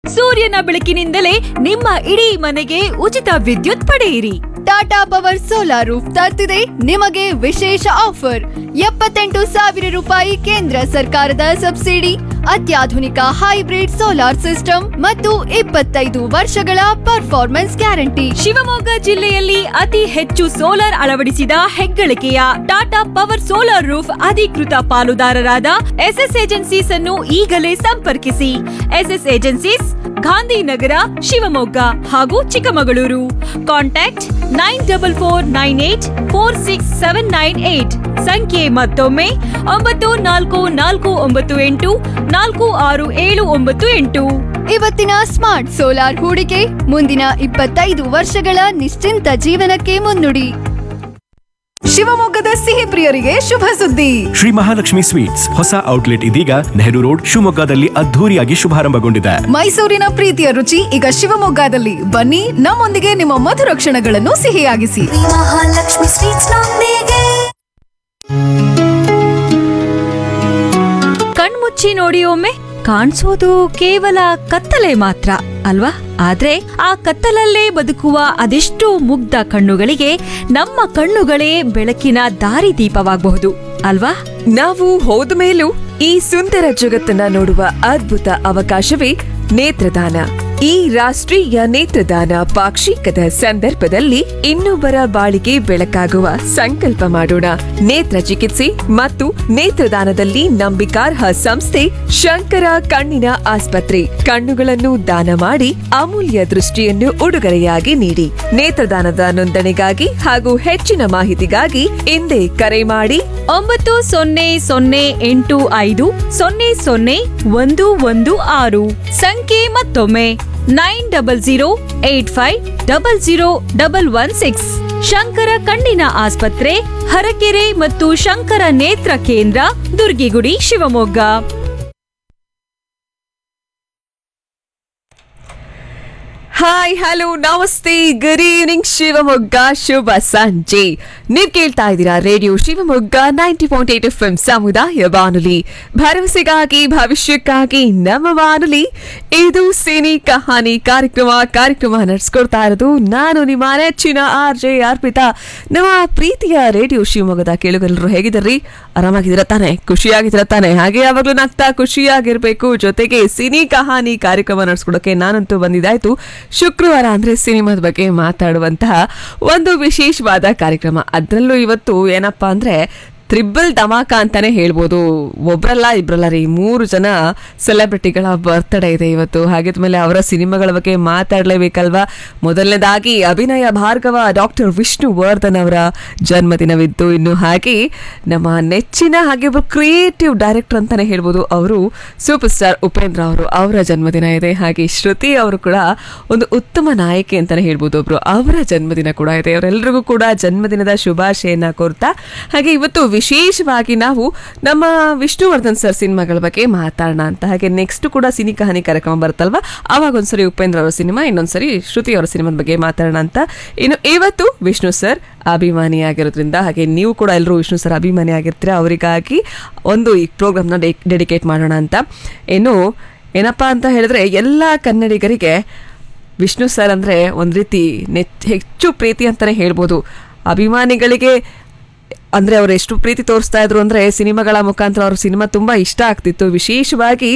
ಸೂರ್ಯನ ಬೆಳಕಿನಿಂದಲೇ ನಿಮ್ಮ ಇಡೀ ಮನೆಗೆ ಉಚಿತ ವಿದ್ಯುತ್ ಪಡೆಯಿರಿ ಟಾಟಾ ಪವರ್ ಸೋಲಾರ್ ರೂಫ್ ತರ್ತಿದೆ ನಿಮಗೆ ವಿಶೇಷ ಆಫರ್ ಎಪ್ಪತ್ತೆಂಟು ಸಾವಿರ ರೂಪಾಯಿ ಕೇಂದ್ರ ಸರ್ಕಾರದ ಸಬ್ಸಿಡಿ ಅತ್ಯಾಧುನಿಕ ಹೈಬ್ರಿಡ್ ಸೋಲಾರ್ ಸಿಸ್ಟಮ್ ಮತ್ತು ಇಪ್ಪತ್ತೈದು ವರ್ಷಗಳ ಪರ್ಫಾರ್ಮೆನ್ಸ್ ಗ್ಯಾರಂಟಿ ಶಿವಮೊಗ್ಗ ಜಿಲ್ಲೆಯಲ್ಲಿ ಅತಿ ಹೆಚ್ಚು ಸೋಲಾರ್ ಅಳವಡಿಸಿದ ಹೆಗ್ಗಳಿಕೆಯ ಟಾಟಾ ಪವರ್ ಸೋಲಾರ್ ರೂಫ್ ಅಧಿಕೃತ ಪಾಲುದಾರರಾದ ಎಸ್ಎಸ್ ಏಜೆನ್ಸೀಸ್ ಅನ್ನು ಈಗಲೇ ಸಂಪರ್ಕಿಸಿ ಎಸ್ಎಸ್ ಏಜೆನ್ಸೀಸ್ ಗಾಂಧಿನಗರ ಶಿವಮೊಗ್ಗ ಹಾಗೂ Chikkamagaluru contact nine double four nine eight four six seven nine eight ಸಂಖ್ಯೆ ಮತ್ತೊಮ್ಮೆ ಒಂಬತ್ತು ನಾಲ್ಕು ನಾಲ್ಕು ಒಂಬತ್ತು ಎಂಟು ನಾಲ್ಕು ಆರು ಏಳು ಒಂಬತ್ತು ಎಂಟು ಇವತ್ತಿನ ಸ್ಮಾರ್ಟ್ ಸೋಲಾರ್ ಹೂಡಿಕೆ ಮುಂದಿನ ಇಪ್ಪತ್ತೈದು ವರ್ಷಗಳ ನಿಶ್ಚಿಂತ ಜೀವನಕ್ಕೆ ಮುನ್ನುಡಿ ಶಿವಮೊಗ್ಗದ ಸಿಹಿ ಪ್ರಿಯರಿಗೆ ಶುಭ ಸುದ್ದಿ ಶ್ರೀ ಮಹಾಲಕ್ಷ್ಮಿ ಸ್ವೀಟ್ಸ್ ಹೊಸ ಔಟ್ಲೆಟ್ ಇದೀಗ ನೆಹರು ರೋಡ್ ಶಿವಮೊಗ್ಗದಲ್ಲಿ ಅದ್ಧೂರಿಯಾಗಿ ಶುಭಾರಂಭಗೊಂಡಿದೆ ಮೈಸೂರಿನ ಪ್ರೀತಿಯ ರುಚಿ ಈಗ ಶಿವಮೊಗ್ಗದಲ್ಲಿ ಬನ್ನಿ ನಮ್ಮೊಂದಿಗೆ ನಿಮ್ಮ ಮಧುರ ಕ್ಷಣಗಳನ್ನು ಸಿಹಿಯಾಗಿಸಿ ಮಹಾಲಕ್ಷ್ಮಿ ಸ್ವೀಟ್ಸ್ ನೊಂದಿಗೆ ಕಣ್ಮುಚ್ಚಿ ನೋಡಿ ಒಮ್ಮೆ ಕಾಣಿಸೋದು ಕೇವಲ ಕತ್ತಲೆ ಮಾತ್ರ ಅಲ್ವಾ ಆದ್ರೆ ಆ ಕತ್ತಲಲ್ಲೇ ಬದುಕುವ ಅದೆಷ್ಟೋ ಮುಗ್ಧ ಕಣ್ಣುಗಳಿಗೆ ನಮ್ಮ ಕಣ್ಣುಗಳೇ ಬೆಳಕಿನ ದಾರಿದೀಪವಾಗಬಹುದು ಅಲ್ವಾ ನಾವು ಹೋದ ಮೇಲೂ ಈ ಸುಂದರ ಜಗತ್ತನ್ನ ನೋಡುವ ಅದ್ಭುತ ಅವಕಾಶವೇ ನೇತ್ರದಾನ ಈ ರಾಷ್ಟ್ರೀಯ ನೇತ್ರದಾನ ಪಾಕ್ಷಿಕದ ಸಂದರ್ಭದಲ್ಲಿ ಇನ್ನೊಬ್ಬರ ಬಾಳಿಗೆ ಬೆಳಕಾಗುವ ಸಂಕಲ್ಪ ಮಾಡೋಣ ನೇತ್ರ ಚಿಕಿತ್ಸೆ ಮತ್ತು ನೇತ್ರದಾನದಲ್ಲಿ ನಂಬಿಕಾರ್ಹ ಸಂಸ್ಥೆ ಶಂಕರ ಕಣ್ಣಿನ ಆಸ್ಪತ್ರೆ ಕಣ್ಣುಗಳನ್ನು ದಾನ ಮಾಡಿ ಅಮೂಲ್ಯ ದೃಷ್ಟಿಯನ್ನು ಉಡುಗೊರೆಯಾಗಿ ನೀಡಿ ನೇತ್ರದಾನದ ನೋಂದಣಿಗಾಗಿ ಹಾಗೂ ಹೆಚ್ಚಿನ ಮಾಹಿತಿಗಾಗಿ ಹಿಂದೆ ಕರೆ ಮಾಡಿ ಒಂಬತ್ತು ಸೊನ್ನೆ ಸೊನ್ನೆ ಎಂಟು ಐದು ಸೊನ್ನೆ ಸೊನ್ನೆ ಒಂದು ಒಂದು ಆರು ಸಂಖ್ಯೆ ಮತ್ತೊಮ್ಮೆ nine double zero eight five double zero double one six Shankara ಕಣ್ಣಿನ ಆಸ್ಪತ್ರೆ ಹರಕೆರೆ ಮತ್ತು ಶಂಕರ ನೇತ್ರ ಕೇಂದ್ರ ದುರ್ಗಿಗುಡಿ ಶಿವಮೊಗ್ಗ ಹಾಯ್ ಹಲೋ ನಮಸ್ತೆ ಗುಡ್ ಈವ್ನಿಂಗ್ ಶಿವಮೊಗ್ಗ ಶುಭ ಸಂಜೆ ನೀವ್ ಕೇಳ್ತಾ ಇದ್ದೀರಾ radio Shivamogga ninety point eight F M ಸಮುದಾಯ ಬಾನುಲಿ ಭರವಸೆಗಾಗಿ ಭವಿಷ್ಯಕ್ಕಾಗಿ ನಮ್ಮ ಬಾನುಲಿ ಇದು ಸಿನಿ ಕಹಾನಿ ಕಾರ್ಯಕ್ರಮ ಕಾರ್ಯಕ್ರಮ ನಡೆಸ್ಕೊಡ್ತಾ ಇರೋದು ನಾನು ನಿಮ್ಮ ನೆಚ್ಚಿನ ಆರ್ ಜೆ ಅರ್ಪಿತಾ ನಮ್ಮ ಪ್ರೀತಿಯ ರೇಡಿಯೋ ಶಿವಮೊಗ್ಗದ ಕೇಳುಗರೆಲ್ಲರೂ ಹೇಗಿದ್ದೀರಿ ಆರಾಮಾಗಿದ್ದೀರಾ ತಾನೆ ಖುಷಿಯಾಗಿದ್ದೀರಾ ತಾನೆ ಹಾಗೆ ಯಾವಾಗಲೂ ನಗ್ತಾ ಖುಷಿಯಾಗಿರ್ಬೇಕು ಜೊತೆಗೆ ಸಿನಿ ಕಹಾನಿ ಕಾರ್ಯಕ್ರಮ ನಡೆಸ್ಕೊಡೋಕೆ ನಾನಂತೂ ಬಂದಿದ್ದಾಯ್ತು ಶುಕ್ರವಾರ ಅಂದ್ರೆ ಸಿನಿಮಾದ ಬಗ್ಗೆ ಮಾತಾಡುವಂತಹ ಒಂದು ವಿಶೇಷವಾದ ಕಾರ್ಯಕ್ರಮ ಅದರಲ್ಲೂ ಇವತ್ತು ಏನಪ್ಪಾ ಅಂದ್ರೆ ತ್ರಿಬಲ್ ಧಮಾಕ ಅಂತಾನೆ ಹೇಳ್ಬೋದು ಒಬ್ರಲ್ಲ ಇಬ್ರಲ್ಲ ರೀ ಮೂರು ಜನ ಸೆಲೆಬ್ರಿಟಿಗಳ ಬರ್ತ್ಡೇ ಇದೆ ಇವತ್ತು ಹಾಗಿದ್ಮೇಲೆ ಅವರ ಸಿನಿಮಾಗಳ ಬಗ್ಗೆ ಮಾತಾಡಲೇಬೇಕಲ್ವಾ ಮೊದಲನೇದಾಗಿ ಅಭಿನಯ ಭಾರ್ಗವ ಡಾಕ್ಟರ್ ವಿಷ್ಣು ವರ್ಧನ್ ಅವರ ಜನ್ಮದಿನವಿತ್ತು ಇನ್ನು ಹಾಗೆ ನಮ್ಮ ನೆಚ್ಚಿನ ಹಾಗೆ ಒಬ್ಬರು ಕ್ರಿಯೇಟಿವ್ ಡೈರೆಕ್ಟರ್ ಅಂತಾನೆ ಹೇಳ್ಬೋದು ಅವರು ಸೂಪರ್ ಸ್ಟಾರ್ ಉಪೇಂದ್ರ ಅವರು ಅವರ ಜನ್ಮದಿನ ಇದೆ ಹಾಗೆ ಶ್ರುತಿ ಅವರು ಕೂಡ ಒಂದು ಉತ್ತಮ ನಾಯಕಿ ಅಂತಾನೆ ಹೇಳ್ಬೋದು ಒಬ್ರು ಅವರ ಜನ್ಮದಿನ ಕೂಡ ಇದೆ ಅವರೆಲ್ಲರಿಗೂ ಕೂಡ ಜನ್ಮದಿನದ ಶುಭಾಶಯನ ಕೋರ್ತಾ ಹಾಗೆ ಇವತ್ತು ವಿಶೇಷವಾಗಿ ನಾವು ನಮ್ಮ ವಿಷ್ಣುವರ್ಧನ್ ಸರ್ ಸಿನಿಮಾಗಳ ಬಗ್ಗೆ ಮಾತಾಡೋಣ ಅಂತ ಹಾಗೆ ನೆಕ್ಸ್ಟ್ ಕೂಡ ಸಿನಿ ಕಹಾನಿ ಕಾರ್ಯಕ್ರಮ ಬರುತ್ತಲ್ವಾ ಅವಾಗ ಒಂದ್ಸರಿ ಉಪೇಂದ್ರ ಅವರ ಸಿನಿಮಾ ಇನ್ನೊಂದ್ಸರಿ ಶ್ರುತಿ ಅವರ ಸಿನಿಮಾದ ಬಗ್ಗೆ ಮಾತಾಡೋಣ ಅಂತ ಇನ್ನು ಇವತ್ತು ವಿಷ್ಣು ಸರ್ ಅಭಿಮಾನಿ ಆಗಿರೋದ್ರಿಂದ ಹಾಗೆ ನೀವು ಕೂಡ ಎಲ್ಲರೂ ವಿಷ್ಣು ಸರ್ ಅಭಿಮಾನಿ ಆಗಿರ್ತೀರಾ ಅವರಿಗಾಗಿ ಒಂದು ಈ ಪ್ರೋಗ್ರಾಮ್ನ ಡೆಡಿಕೇಟ್ ಮಾಡೋಣ ಅಂತ ಇನ್ನು ಏನಪ್ಪಾ ಅಂತ ಹೇಳಿದ್ರೆ ಎಲ್ಲ ಕನ್ನಡಿಗರಿಗೆ ವಿಷ್ಣು ಸರ್ ಅಂದರೆ ಒಂದು ರೀತಿ ನೆಚ್ ಹೆಚ್ಚು ಪ್ರೀತಿ ಅಂತಲೇ ಹೇಳ್ಬೋದು ಅಭಿಮಾನಿಗಳಿಗೆ ಅಂದರೆ ಅವ್ರು ಎಷ್ಟು ಪ್ರೀತಿ ತೋರಿಸ್ತಾ ಇದ್ರು ಅಂದರೆ ಸಿನಿಮಾಗಳ ಮುಖಾಂತರ ಅವ್ರ ಸಿನಿಮಾ ತುಂಬ ಇಷ್ಟ ಆಗ್ತಿತ್ತು ವಿಶೇಷವಾಗಿ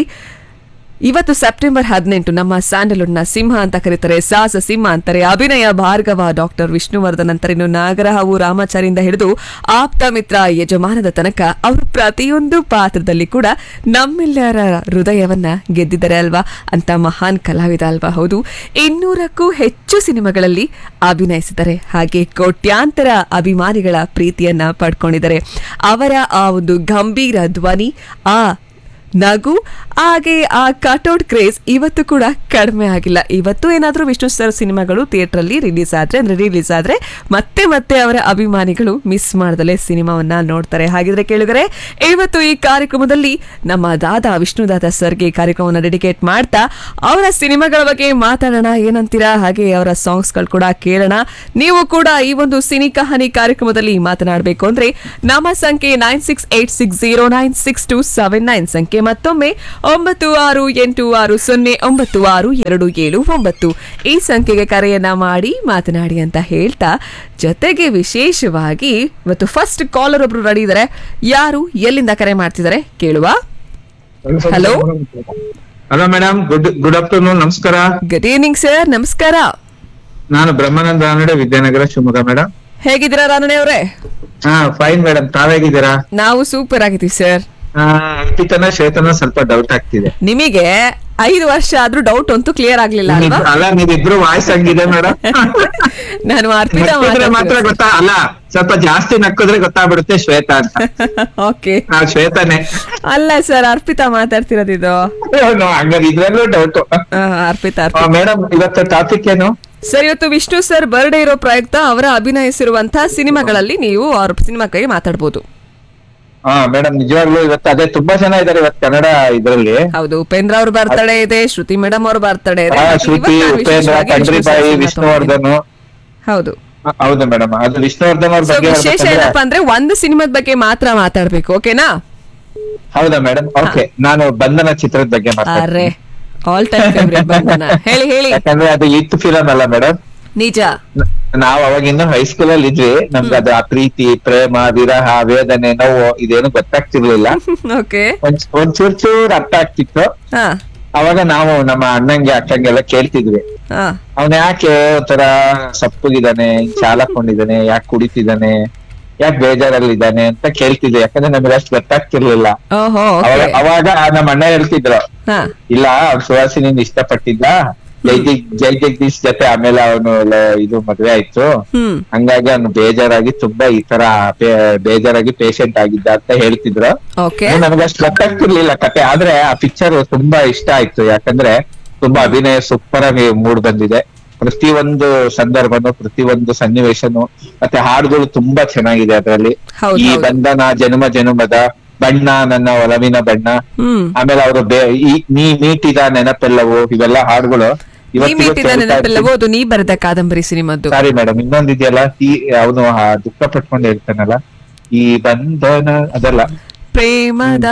ಇವತ್ತು ಸೆಪ್ಟೆಂಬರ್ ಹದಿನೆಂಟು ನಮ್ಮ ಸ್ಯಾಂಡಲ್ವುಡ್ನ ಸಿಂಹ ಅಂತ ಕರೀತಾರೆ ಸಾಹಸ ಸಿಂಹ ಅಂತಾರೆ ಅಭಿನಯ ಭಾರ್ಗವ ಡಾಕ್ಟರ್ ವಿಷ್ಣುವರ್ಧನ್ ಅಂತಾರೆ ಇನ್ನು ನಾಗರಹಾವು ರಾಮಾಚಾರಿಯಿಂದ ಹಿಡಿದು ಆಪ್ತ ಮಿತ್ರ ಯಜಮಾನದ ತನಕ ಅವರು ಪ್ರತಿಯೊಂದು ಪಾತ್ರದಲ್ಲಿ ಕೂಡ ನಮ್ಮೆಲ್ಲರ ಹೃದಯವನ್ನ ಗೆದ್ದಿದ್ದಾರೆ ಅಲ್ವಾ ಅಂತ ಮಹಾನ್ ಕಲಾವಿದ ಅಲ್ವಾ ಹೌದು ಇನ್ನೂರಕ್ಕೂ ಹೆಚ್ಚು ಸಿನಿಮಾಗಳಲ್ಲಿ ಅಭಿನಯಿಸಿದ್ದಾರೆ ಹಾಗೆ ಕೋಟ್ಯಾಂತರ ಅಭಿಮಾನಿಗಳ ಪ್ರೀತಿಯನ್ನ ಪಡ್ಕೊಂಡಿದ್ದಾರೆ ಅವರ ಆ ಒಂದು ಗಂಭೀರ ಧ್ವನಿ ಆ ನಗು ಹಾಗೆ ಆ ಕಟೌಟ್ ಕ್ರೇಜ್ ಇವತ್ತು ಕೂಡ ಕಡಿಮೆ ಆಗಿಲ್ಲ ಇವತ್ತು ಏನಾದರೂ ವಿಷ್ಣು ಸರ್ ಸಿನಿಮಾಗಳು ಥಿಯೇಟ್ರಲ್ಲಿ ರಿಲೀಸ್ ಆದರೆ ಅಂದರೆ ರಿಲೀಸ್ ಆದರೆ ಮತ್ತೆ ಮತ್ತೆ ಅವರ ಅಭಿಮಾನಿಗಳು ಮಿಸ್ ಮಾಡ್ದಲೇ ಸಿನಿಮಾವನ್ನ ನೋಡ್ತಾರೆ ಹಾಗಿದ್ರೆ ಕೇಳಿದರೆ ಇವತ್ತು ಈ ಕಾರ್ಯಕ್ರಮದಲ್ಲಿ ನಮ್ಮ ದಾದಾ ವಿಷ್ಣು ದಾದಾ ಸರ್ಗೆ ಕಾರ್ಯಕ್ರಮವನ್ನು ಡೆಡಿಕೇಟ್ ಮಾಡ್ತಾ ಅವರ ಸಿನಿಮಾಗಳ ಬಗ್ಗೆ ಮಾತಾಡೋಣ ಏನಂತೀರಾ ಹಾಗೆ ಅವರ ಸಾಂಗ್ಸ್ಗಳು ಕೂಡ ಕೇಳೋಣ ನೀವು ಕೂಡ ಈ ಒಂದು ಸಿನಿ ಕಹಾನಿ ಕಾರ್ಯಕ್ರಮದಲ್ಲಿ ಮಾತನಾಡಬೇಕು ಅಂದ್ರೆ ನಮ್ಮ ಸಂಖ್ಯೆ nine six eight six zero nine six two seven nine ಸಂಖ್ಯೆ ಮತ್ತೊಮ್ಮೆ ಒಂಬತ್ತು ಆರು ಎಂಟು ಆರು ಸೊನ್ನೆ ಒಂಬತ್ತು ಆರು ಎರಡು ಏಳು ಒಂಬತ್ತು ಈ ಸಂಖ್ಯೆಗೆ ಕರೆಯನ್ನ ಮಾಡಿ ಮಾತನಾಡಿ ಅಂತ ಹೇಳ್ತಾ ಜೊತೆಗೆ ವಿಶೇಷವಾಗಿ ಇವತ್ತು ಫಸ್ಟ್ ಕಾಲರ್ ಒಬ್ರು ರೆಡಿ ಇದ್ದಾರೆ ಯಾರು ಎಲ್ಲಿಂದ ಕರೆ ಮಾಡ್ತಿದ್ದಾರೆ ಕೇಳುವ hello hello madam good good afternoon ನಮಸ್ಕಾರ ಗುಡ್ ಈವ್ನಿಂಗ್ ಸರ್ ನಮಸ್ಕಾರ ನಾನು ಬ್ರಹ್ಮಾನಂದ ರಾನಡೆ ವಿದ್ಯಾನಗರ ಶಿವಮೊಗ್ಗ ಮೇಡಮ್ ಹೇಗಿದ್ದೀರಾ ರಾನಣೆ ಅವರೇ ಹಾ ಫೈನ್ ಮೇಡಮ್ ತಾವೇಗಿದ್ದೀರಾ ನಾವು ಸೂಪರ್ ಆಗಿದ್ದೀವಿ ಸರ್ ಆ, ಅರ್ಪಿತನ ಶ್ವೇತನ ಸ್ವಲ್ಪ ಡೌಟ್ ಆಗ್ತಿದೆ ನಿಮಗೆ ಐದು ವರ್ಷ ಆದ್ರೂ ಡೌಟ್ ಅಂತೂ ಕ್ಲಿಯರ್ ಆಗ್ಲಿಲ್ಲ ಅಲ್ವಾ ನೀವಿಬ್ರು- ಅಲ್ಲ ನೀವಿಬ್ರು ವಾಯ್ಸ್ ಹಂಗಿದೆ ಮೇಡಮ್ ನಾನು ಅರ್ಪಿತಾ ನಕ್ಕಿದ್ರೆ ಮಾತ್ರ ಗೊತ್ತಾ ಅಲ್ಲ ಸ್ವಲ್ಪ ಜಾಸ್ತಿ ನಕ್ಕಿದ್ರೆ ಗೊತ್ತಾಗ್ಬಿಡುತ್ತೆ ಶ್ವೇತಾ ಅಂತ ಓಕೆ ಆ ಶ್ವೇತಾನೆ ಅಲ್ಲ ಸರ್ ಅರ್ಪಿತಾ ಮಾತಾಡ್ತಿರೋದು ಇದು ನೋ, ಹಂಗಾರೆ ಇದ್ರಲ್ಲೂ ಡೌಟ್ ಆ, ಅರ್ಪಿತಾ ಅರ್ಪಿತಾ ಮೇಡಮ್ ಇವತ್ತು ಟಾಪಿಕ್ ಏನು ಸರ್ ಇವತ್ತು ವಿಷ್ಣು ಸರ್ ಬರ್ಡೇ ಇರೋ ಪ್ರಯುಕ್ತ ಅವರ ಅಭಿನಯಿಸಿರುವಂತಹ ಸಿನಿಮಾಗಳಲ್ಲಿ ನೀವು ಅವ್ರ ಸಿನಿಮಾಕ್ಕಾಗಿ ಮಾತಾಡ್ಬೋದು ಹಾ ಮೇಡಮ್ ನಿಜವಾಗ್ಲೂ ಇವತ್ತು ಅದೇ ತುಂಬಾ ಜನ ಇದಾರೆ ಇವತ್ತು ಕನ್ನಡ ಇದ್ರಲ್ಲಿ ಹೌದು ಉಪೇಂದ್ರ ಅವ್ರ ಬರ್ತಡೇ ಇದೆ ಶ್ರುತಿ ಮೇಡಮ್ ಅವ್ರ ಬರ್ತಡೇ ಇದೆ ಆ, ಮತ್ತೆ ಶ್ರುತಿ ಇವತ್ತು ನಾನು ಉಪೇಂದ್ರ ವಿಶೇಷವಾಗಿ ಕಂಡ್ರಿ ವಿಷ್ಣು sir ಬಾಯಿ ಸಿನಿಮಾ ವಿಷ್ಣುವರ್ಧನ್ ತಗೊಂಡಿದ್ದೀನಿ. ಹೌದು ಹ, ಹೌದು ಮೇಡಮ್ ಅದು ವಿಷ್ಣುವರ್ಧನ್ ಅವ್ರ ಸೊ ಬಗ್ಗೆ ವಿಶೇಷ ಹೇಳ್ಬೇಕಂದ್ರೆ- ಏನಪ್ಪಾ ಅಂದ್ರೆ ಒಂದು ಸಿನಿಮಾದ ಬಗ್ಗೆ ಮಾತ್ರ ಮಾತಾಡ್ಬೇಕು ಓಕೆನಾ ಹೌದಾ ಮೇಡಮ್ ಓಕೆ ನಾನು ಬಂಧನ ಚಿತ್ರದ ಬಗ್ಗೆ ಅರೆ ಮಾತಾಡ್ತೀನಿ ಆಲ್ ಟೈಮ್ ಫೇವ್ರೇಟ್ ಬಂಧನ ಹೇಳಿ ಹೇಳಿ ಯಾಕಂದ್ರೆ ಅದು ಇತ್ತು ಫಿಲಂ ಅಲ್ಲ ಮೇಡಮ್ ನಿಜ ನಾವ್ ಅವಾಗ ಇನ್ನು ಹೈಸ್ಕೂಲ್ ಅಲ್ಲಿ ಇದ್ವಿ ನಮ್ಗೆ ಅದು ಆ ಪ್ರೀತಿ ಪ್ರೇಮ ವಿರಹ ವೇದನೆ ನೋವು ಇದೇನು ಗೊತ್ತಾಗ್ತಿರ್ಲಿಲ್ಲ ಓಕೆ ಒಂದ್ ಒಂದ್ ಚೂರ್ ಚೂರ್ ಅರ್ಥ ಆಗ್ತಿತ್ತು ಹಾ ಅವಾಗ ನಾವು ನಮ್ಮ ಅಣ್ಣಂಗೆ ಅಕ್ಕಂಗೆಲ್ಲ ಕೇಳ್ತಿದ್ವಿ ಹಾ ಅವನ್ ಯಾಕೆ ಒಂಥರ ಸಪ್ಪಗಿದಾನೆ ಚಾಲಕೊಂಡಿದ್ದಾನೆ ಯಾಕೆ ಕುಡಿತಿದ್ದಾನೆ ಯಾಕೆ ಬೇಜಾರಲ್ಲಿದ್ದಾನೆ ಅಂತ ಕೇಳ್ತಿದ್ವಿ ಯಾಕಂದ್ರೆ ನಮಗೆ ಅಷ್ಟು ಗೊತ್ತಾಗ್ತಿರ್ಲಿಲ್ಲ ಓಹೋ ಅವಾಗ ಓಕೆ ಅವಾಗ ನಮ್ಮ ಅಣ್ಣ ಹೇಳ್ತಿದ್ರು ಹಾ ಇಲ್ಲ ಅವ್ರ ಸುಹಾಸಿನಿಂದ ಇಷ್ಟಪಟ್ಟಿದ್ದ ಜೈ ಜಗ್ ಜೈ ಜಗದೀಶ್ ಜೊತೆ ಆಮೇಲೆ ಅವನು ಇದು ಮದ್ವೆ ಆಯ್ತು ಹ್ಮ್ ಹಂಗಾಗಿ ಅವ್ನು ಬೇಜಾರಾಗಿ ತುಂಬಾ ಈ ತರ ಪೇ- ಬೇಜಾರಾಗಿ ಪೇಷಂಟ್ ಆಗಿದ್ದ ಅಂತ ಹೇಳ್ತಿದ್ರು ಓಕೆ ನನಗೆ ಅಷ್ಟು ಗೊತ್ತಾಗ್ತಿರ್ಲಿಲ್ಲ ಕತೆ ಆದ್ರೆ ಆ ಪಿಕ್ಚರ್ ತುಂಬಾ ಇಷ್ಟ ಆಯ್ತು ಯಾಕಂದ್ರೆ ತುಂಬಾ ಅಭಿನಯ ಸೂಪರ್ ಆಗಿ ಮೂಡ್ ಬಂದಿದೆ ಪ್ರತಿಯೊಂದು ಸಂದರ್ಭನು ಪ್ರತಿಯೊಂದು ಸನ್ನಿವೇಶನು ಮತ್ತೆ ಹಾಡುಗಳು ತುಂಬಾ ಚೆನ್ನಾಗಿದೆ ಅದರಲ್ಲಿ ಹೌದು, ಈ ಹೌದು. ಬಂಧನ ಜನ್ಮ ಜನುಮದ ಬಣ್ಣ ನನ್ನ ಒಲವಿನ ಬಣ್ಣ ಹ್ಮ್ ಆಮೇಲೆ ಅವರು ನೀ ಮೀಟಿದ ನೆನಪೆಲ್ಲವು ಇವೆಲ್ಲ ಹಾಡುಗಳು ನೀ ಮೀಟಿದ ನೆನಪೆಲ್ಲವೋ ಅದು ನೀ ಬರೆದ ಕಾದಂಬರಿ ಸಿನಿಮಾದ್ದು ಸಾರಿ ಮೇಡಮ್ ಇನ್ನೊಂದ್ ಇದೆಯಲ್ಲ ಈ ಅವನು ದುಃಖ ಪಟ್ಕೊಂಡು ಹೇಳ್ತಾನಲ್ಲ ಈ ಬಂಧನ ಅದಲ್ಲ ಪ್ರೇಮದ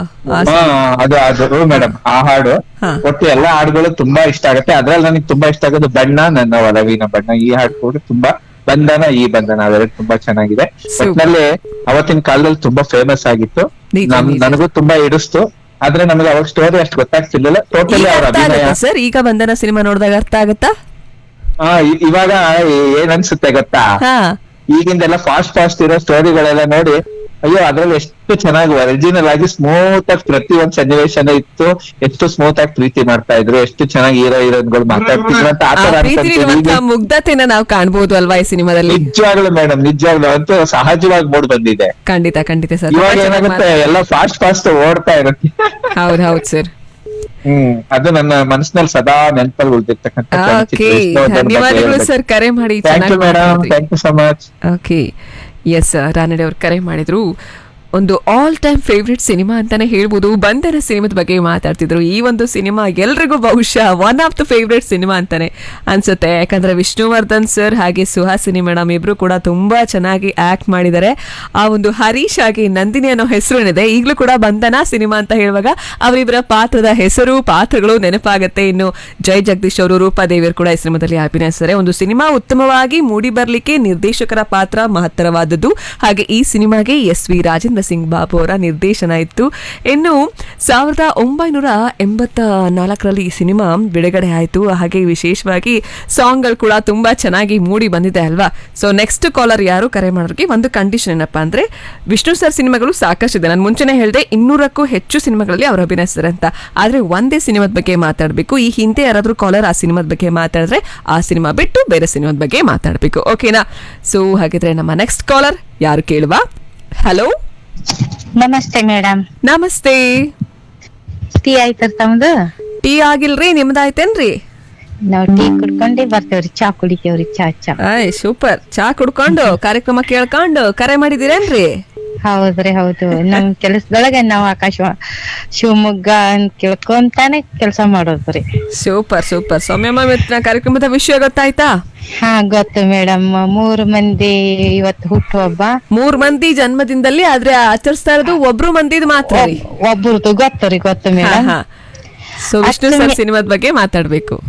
ಆ ಹಾ, ಅದು ಅದು ಮೇಡಮ್ ಆ ಹಾಡು ಹಾ. ಒಟ್ಟು ಎಲ್ಲಾ ಹಾಡುಗಳು ತುಂಬಾ ಇಷ್ಟ ಆಗುತ್ತೆ ಅದ್ರಲ್ಲಿ ನನಗೆ ತುಂಬಾ ಇಷ್ಟ ಆಗೋದು ಬಣ್ಣ ನನ್ನ ಒಲವಿನ ಬಣ್ಣ ಈ ಹಾಡು ಕೂಡ ತುಂಬಾ ಬಂಧನ ಈ ಬಂಧನ ಅವೆರಡು ತುಂಬಾ ಚೆನ್ನಾಗಿದೆ Super. ಒಟ್ನಲ್ಲಿ ಅವತ್ತಿನ ಕಾಲದಲ್ಲಿ ತುಂಬಾ ಫೇಮಸ್ ಆಗಿತ್ತು ನಿಜ, ನಮ್- ನಿಜ. ನನಗೂ ತುಂಬಾ ಇಡಿಸ್ತು ಆದ್ರೆ ನಮಗೆ ಅವಾಗ ಸ್ಟೋರಿ ಅಷ್ಟು ಗೊತ್ತಾಗ್ತಿರ್ಲಿಲ್ಲ ಟೋಟಲಿ ಈಗ ಅವ್ರ ಅರ್ಥ ಅಭಿನಯ ಆಗುತ್ತಾ ಸರ್ ಈಗ ಬಂಧನ ಸಿನಿಮಾ ನೋಡಿದಾಗ ಅರ್ಥ ಆಗುತ್ತಾ ಹಾ ಇ- ಇವಾಗ ಏನ್ ಅನ್ಸುತ್ತೆ ಗೊತ್ತಾ ಹಾ ಈಗಿಂದೆಲ್ಲ ಫಾಸ್ಟ್ ಫಾಸ್ಟ್ ಇರೋ ಸ್ಟೋರಿಗಳೆಲ್ಲ ನೋಡಿ ಅಯ್ಯೋ ಅದ್ರಲ್ಲಿ ಎಷ್ಟು ಚೆನ್ನಾಗಿ ಒರಿಜಿನಲ್ ಆಗಿ ಸ್ಮೂತ್ ಆಗಿ ಪ್ರತಿ ಒಂದ್ ಸನ್ನಿವೇಶನ ಇತ್ತು ಎಷ್ಟು ಸ್ಮೂತ್ ಆಗಿ ಪ್ರೀತಿ ಮಾಡ್ತಾ ಇದ್ರು ಎಷ್ಟು ಚೆನ್ನಾಗಿ ಹೀರೋ ಹೀರೋಯಿನ್ಗಳು ಮಾತಾಡ್ತಿದ್ರು ಅಂತ ಆ ಆತರ ಪ್ರೀತಿಲಿರುವಂತಹ ಮುಗ್ಧತೆನ ನಾವು ಕಾಣ್ಬೋದು ಅಲ್ವಾ ಈ ಸಿನಿಮಾದಲ್ಲಿ ನಿಜವಾಗ್ಲು ಮೇಡಮ್ ನಿಜವಾಗ್ಲು ಅಂತೂ ಸಹಜವಾಗಿ ಮೂಡ್ ಬಂದಿದೆ ಖಂಡಿತ ಖಂಡಿತ ಸರ್ ಇವಾಗ ಏನಾಗುತ್ತೆ ಎಲ್ಲ ಫಾಸ್ಟ್ ಫಾಸ್ಟ್ ಓಡ್ತಾ ಇರುತ್ತೆ ಹೌದು ಹೌದು ಸರ್ ಹ್ಮ್ ಅದು ನನ್ನ ಮನಸ್ಸಿನಲ್ಲಿ ಸದಾ ನೆನಪಲ್ಲಿ ಉಳಿದಿರ್ತಕ್ಕಂಥ ಓಕೆ ಧನ್ಯವಾದಗಳು ಸರ್ ಕರೆ ಮಾಡಿ ಥ್ಯಾಂಕ್ ಯು ಮೇಡಮ್ ಚೆನ್ನಾಗಿ thank you so much okay S Ranade ಅವ್ರು ಕರೆ ಮಾಡಿದ್ರು ಒಂದು ಆಲ್ ಟೈಮ್ ಫೇವ್ರೆಟ್ ಸಿನಿಮಾ ಅಂತಾನೆ ಹೇಳ್ಬೋದು ಬಂಧನ ಸಿನಿಮಾದ ಬಗ್ಗೆ ಮಾತಾಡ್ತಿದ್ರು ಈ ಒಂದು ಸಿನಿಮಾ ಎಲ್ರಿಗೂ ಬಹುಶಃ one of the favourite cinema ಅಂತಾನೆ ಅನ್ಸುತ್ತೆ ಯಾಕಂದ್ರೆ ವಿಷ್ಣುವರ್ಧನ್ ಸರ್ ಹಾಗೆ ಸುಹಾಸಿನಿ ಮೇಡಮ್ ಇಬ್ರು ಕೂಡ ತುಂಬಾ ಚೆನ್ನಾಗಿ ಆಕ್ಟ್ ಮಾಡಿದ್ದಾರೆ ಆ ಒಂದು ಹರೀಶ್ ಆಗಿ ನಂದಿನಿ ಅನ್ನೋ ಹೆಸರು ಏನಿದೆ ಈಗಲೂ ಕೂಡ ಬಂಧನ ಸಿನಿಮಾ ಅಂತ ಹೇಳುವಾಗ ಅವರಿಬ್ಬರ ಪಾತ್ರದ ಹೆಸರು ಪಾತ್ರಗಳು ನೆನಪಾಗತ್ತೆ ಇನ್ನು ಜೈ ಜಗದೀಶ್ ಅವರು ರೂಪಾದೇವಿಯರು ಕೂಡ ಈ ಸಿನಿಮಾದಲ್ಲಿ ಅಭಿನಯಿಸಿದ್ದಾರೆ ಒಂದು ಸಿನಿಮಾ ಉತ್ತಮವಾಗಿ ಮೂಡಿ ಬರ್ಲಿಕ್ಕೆ ನಿರ್ದೇಶಕರ ಪಾತ್ರ ಮಹತ್ತರವಾದದ್ದು ಹಾಗೆ ಈ ಸಿನಿಮಾಗೆ ಎಸ್ ವಿ ರಾಜೇಂದ್ರ ಸಿಂಗ್ ಬಾಬು ಅವರ ನಿರ್ದೇಶನ ಇತ್ತು ಇನ್ನು ಸಾವಿರದ ಒಂಬೈನೂರ ಎಂಬತ್ತ ನಾಲ್ಕರಲ್ಲಿ ಈ ಸಿನಿಮಾ ಬಿಡುಗಡೆ ಆಯಿತು ಹಾಗೆ ವಿಶೇಷವಾಗಿ ಸಾಂಗ್ಗಳು ಕೂಡ ತುಂಬಾ ಚೆನ್ನಾಗಿ ಮೂಡಿ ಬಂದಿದೆ ಅಲ್ವಾ ಸೊ ನೆಕ್ಸ್ಟ್ ಕಾಲರ್ ಯಾರು ಕರೆ ಮಾಡೋರಿಗೆ ಒಂದು ಕಂಡೀಷನ್ ಏನಪ್ಪಾ ಅಂದ್ರೆ ವಿಷ್ಣು ಸರ್ ಸಿನಿಮಾಗಳು ಸಾಕಷ್ಟಿದೆ ನಾನು ಮುಂಚೆನೇ ಹೇಳಿದೆ ಇನ್ನೂರಕ್ಕೂ ಹೆಚ್ಚು ಸಿನಿಮಾಗಳಲ್ಲಿ ಅವರು ಅಭಿನಯಿಸಿದ್ದಾರೆ ಅಂತ ಆದ್ರೆ ಒಂದೇ ಸಿನಿಮಾದ ಬಗ್ಗೆ ಮಾತಾಡಬೇಕು ಈ ಹಿಂದೆ ಯಾರಾದ್ರೂ ಕಾಲರ್ ಆ ಸಿನಿಮಾದ ಬಗ್ಗೆ ಮಾತಾಡಿದ್ರೆ ಆ ಸಿನಿಮಾ ಬಿಟ್ಟು ಬೇರೆ ಸಿನಿಮಾದ ಬಗ್ಗೆ ಮಾತಾಡಬೇಕು ಓಕೆನಾ ಸೊ ಹಾಗಿದ್ರೆ ನಮ್ಮ ನೆಕ್ಸ್ಟ್ ಕಾಲರ್ ಯಾರು ಕೇಳುವ ಹಲೋ ನಮಸ್ತೆ ಮೇಡಮ್ ನಮಸ್ತೆ ಟೀ ಆಯ್ತದ ತಮ್ದು ಟೀ ಆಗಿಲ್ರಿ ನಿಮ್ದಾಯ್ತೇನ್ರಿ ನಾವ್ ಟೀ ಕುಡ್ಕೊಂಡೇ ಬರ್ತೇವ್ರಿ ಚಾ ಕುಡಿತೇವ್ರಿ ಚಾ ಚಾ ಆಯ್ ಸೂಪರ್ ಚಾ ಕುಡ್ಕೊಂಡು ಕಾರ್ಯಕ್ರಮ ಕೇಳ್ಕೊಂಡು ಕರೆ ಮಾಡಿದಿರೇನ್ರಿ ಹೌದ್ರಿ ಹೌದು ನಮ್ ಕೆಲ್ಸದೊಳಗೆ ನಾವ್ ಆಕಾಶ ಶಿವಮೊಗ್ಗ ಅಂತ ಕೇಳ್ಕೊಂತಾನೆ ಕೆಲ್ಸ ಮಾಡೋದ್ರಿ ಸೂಪರ್ ಸೂಪರ್ ಸೌಮ್ಯಮ್ಮ ಇವತ್ತಿನ ಕಾರ್ಯಕ್ರಮದ ವಿಷಯ ಗೊತ್ತಾಯ್ತಾ ಹಾ ಗೊತ್ತು ಮೇಡಮ್ ಮೂರು ಮಂದಿ ಇವತ್ತು ಹುಟ್ಟುಹಬ್ಬ ಮೂರ್ ಮಂದಿ ಜನ್ಮದಿನದಲ್ಲಿ ಆದ್ರೆ ಆಚರಿಸ್ತಾ ಇರೋದು ಒಬ್ರು ಮಂದಿದ್ ಮಾತ್ರ ರೀ ಒಬ್ಬರದು ಗೊತ್ತು ರೀ ಗೊತ್ತು ಹಾ ಮೇಡಮ್ ಹಾ ಸೊ ವಿಷ್ಣು ಹತ್ತು ಸರ್ ಮಿ- ಸಿನಿಮಾದ ಬಗ್ಗೆ ಮಾತಾಡ್ಬೇಕು